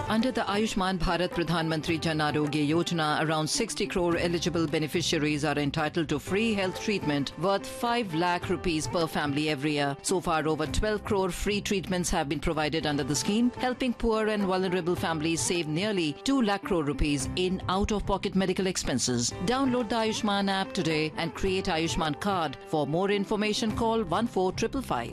Under the Ayushman Bharat Pradhan Mantri Jan Arogya Yojana, around 60 crore eligible beneficiaries are entitled to free health treatment worth 5 lakh rupees per family every year. So far, over 12 crore free treatments have been provided under the scheme, helping poor and vulnerable families save nearly 2 lakh crore rupees in out-of-pocket medical expenses. Download the Ayushman app today and create Ayushman card. For more information, call 14555.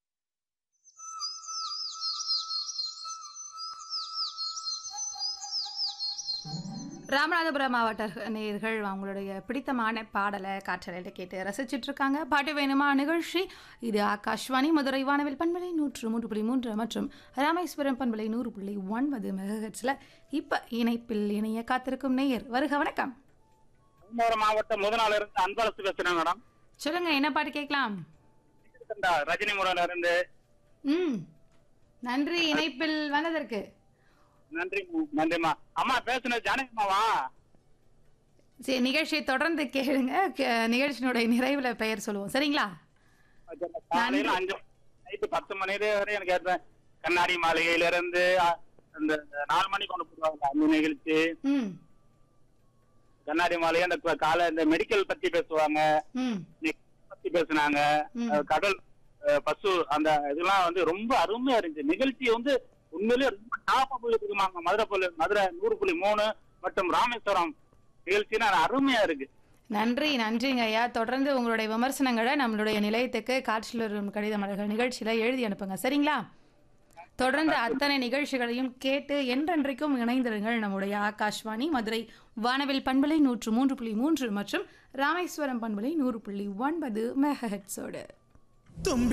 Ramanathapuram மாவட்ட நேயர்கள் அவங்களுடைய பிடித்தமான பாடலை காற்றலையில் கேட்டு ரசிச்சிட்டு இருக்காங்க பாட்டு வேணுமா நிகழ்ச்சி இது ஆகாஷ்வாணி மதுரை வானவில் பண்பலை நூற்று மூன்று புள்ளி மூன்று மற்றும் ராமேஸ்வரம் பண்பலை நூறு புள்ளி ஒன்பது மெகஹெட்ஸில் இப்போ இணைப்பில் இணைய காத்திருக்கும் நேயர் வருக வணக்கம் கும்பகோணம் மாவட்டம் முதனால இருந்து அன்பரசு பேசுறேன் மேடம் சொல்லுங்க என்ன பாட்டு கேட்கலாம் இந்த ரஜினி முருகன்ல இருந்து ம் நன்றி இணைப்பில் வந்ததற்கு நன்றி நன்றிம்மா அம்மா பேசுனது ஜானகிமாவா சரி நிகழ்ச்சியை தொடர்ந்து கேளுங்க கே- நிகழ்ச்சியினுடைய நிறைவுல பெயர் சொல்லுவோம் சரிங்களா காலையில அஞ்சு நைட்டு பத்து மணி வரை எனக்கு கேட்டேன் கண்ணாடி மாளிகையில இருந்து அ- இந்த நாலு மணிக்கு கொண்டு போடுவாங்க அந்த நிகழ்ச்சி ம் கண்ணாடி மாளிகை அந்த க- காலை இந்த மெடிக்கல் பத்தி பேசுவாங்க ம் நெக் பத்தி பேசுனாங்க ம். அஹ் கடல் அஹ் பசு அந்த இதெல்லாம் வந்து ரொம்ப அருமையா இருந்துச்சு நிகழ்ச்சி வந்து உண்மையிலேயே ரொம்ப டாப்பா போயிட்டு இருக்குமாங்க மதுரை புள்ளி மதுரை நூறு புள்ளி மூணு மற்றும் ராமேஸ்வரம் நிகழ்ச்சினா அருமையா இருக்கு நன்றி நன்றிங்க ஐயா தொடர்ந்து உங்களுடைய விமர்சனங்களை நம்மளுடைய நிலையத்துக்கு காற்றில் வரும் கடித மலர்கள் நிகழ்ச்சியில் எழுதி அனுப்புங்க சரிங்களா தொடர்ந்து அத்தனை நிகழ்ச்சிகளையும் கேட்டு என்றென்றைக்கும் இணைந்திருங்கள் நம்முடைய ஆகாஷ்வாணி மதுரை வானவில் பண்பலை நூற்று மூன்று புள்ளி மூன்று மற்றும் ராமேஸ்வரம் பண்பலை நூறு புள்ளி ஒன்பது மெகஹெட்ஸோடு தும்பி